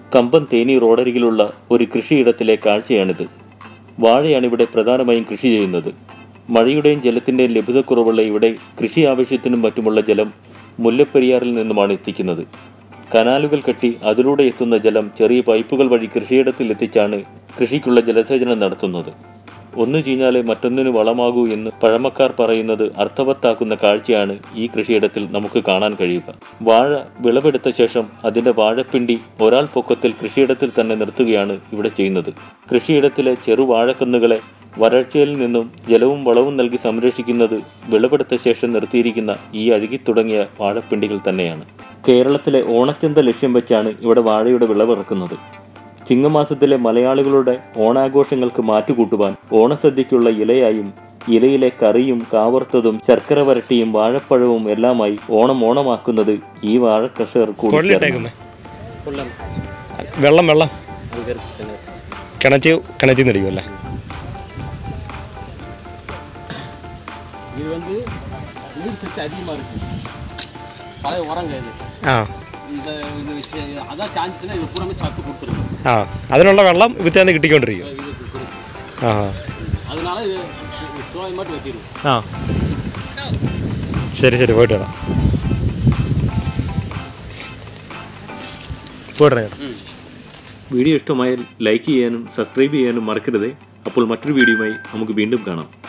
കമ്പം തേനി റോഡരികിലുള്ള ഒരു കൃഷിയിടത്തിലെ കാഴ്ചയാണിത് വാഴയാണ് ഇവിടെ പ്രധാനമായും കൃഷി ചെയ്യുന്നത് മഴയുടെയും ജലത്തിൻ്റെയും ലഭ്യതക്കുറവുള്ള ഇവിടെ കൃഷി ആവശ്യത്തിനും മറ്റുമുള്ള ജലം മുല്ലപ്പെരിയാറിൽ നിന്നുമാണ് എത്തിക്കുന്നത് കനാലുകൾ കെട്ടി അതിലൂടെ എത്തുന്ന ജലം ചെറിയ പൈപ്പുകൾ വഴി കൃഷിയിടത്തിൽ എത്തിച്ചാണ് കൃഷിക്കുള്ള ജലസേചനം നടത്തുന്നത് ഒന്ന് ചീഞ്ഞാലേ മറ്റൊന്നിന് വളമാകൂ എന്ന് പഴമക്കാർ പറയുന്നത് അർത്ഥവത്താക്കുന്ന കാഴ്ചയാണ് ഈ കൃഷിയിടത്തിൽ നമുക്ക് കാണാൻ കഴിയുക വാഴ വിളവെടുത്ത ശേഷം അതിന്റെ വാഴപ്പിണ്ടി ഒരാൾ പൊക്കത്തിൽ കൃഷിയിടത്തിൽ തന്നെ നിർത്തുകയാണ് ഇവിടെ ചെയ്യുന്നത് കൃഷിയിടത്തിലെ ചെറു വാഴക്കന്നുകളെ വരൾച്ചയിൽ നിന്നും ജലവും വളവും നൽകി സംരക്ഷിക്കുന്നത് വിളവെടുത്ത ശേഷം നിർത്തിയിരിക്കുന്ന ഈ അഴുകിത്തുടങ്ങിയ വാഴപ്പിണ്ടികൾ തന്നെയാണ് കേരളത്തിലെ ഓണച്ചന്ത ലക്ഷ്യം വെച്ചാണ് ഇവിടെ വാഴയുടെ വിളവിറക്കുന്നത് ചിങ്ങമാസത്തിലെ മലയാളികളുടെ ഓണാഘോഷങ്ങൾക്ക് മാറ്റുകൂട്ടുവാൻ ഓണസദ്യയ്ക്കുള്ള ഇലയായും ഇലയിലെ കറിയും കാവർത്തതും ശർക്കര വരട്ടിയും വാഴപ്പഴവും എല്ലാമായി ഓണം ഓണമാക്കുന്നത് ഈ വാഴ കർഷകർ കൂടി ചേർന്നാണ്. കൊള്ളിട്ടേക്കുന്നേ വെള്ളം വെള്ളം കിണറ്റ് കിണറ്റിൽ നിന്ന് അടിക്കുമല്ലേ இது வந்து நீர் சத்து அதிகமாக இருக்குது பழைய உரங்க இது ആ இந்த இது வச்சு அதான் சாஞ்சுன்னா இது பூராமே சத்து கொடுத்துருக்கு ആ അതിനുള്ള വെള്ളം വിത്തേന്ന് കിട്ടിക്കൊണ്ടിരിക്കും இதுக்கு கொடுக்கும் ആ அதனால இது இது சோளம் மட்டும் வச்சிருக்கும் ആ ശരി ശരി പോയിട്ട് വരാം പോയിട്ട് വരാം ചേട്ടാ വീഡിയോ ഇഷ്ടമായാൽ ലൈക്ക് ചെയ്യാനും സബ്സ്ക്രൈബ് ചെയ്യാനും മറക്കരുത് അപ്പോൾ മറ്റൊരു വീഡിയോയുമായി നമുക്ക് വീണ്ടും കാണാം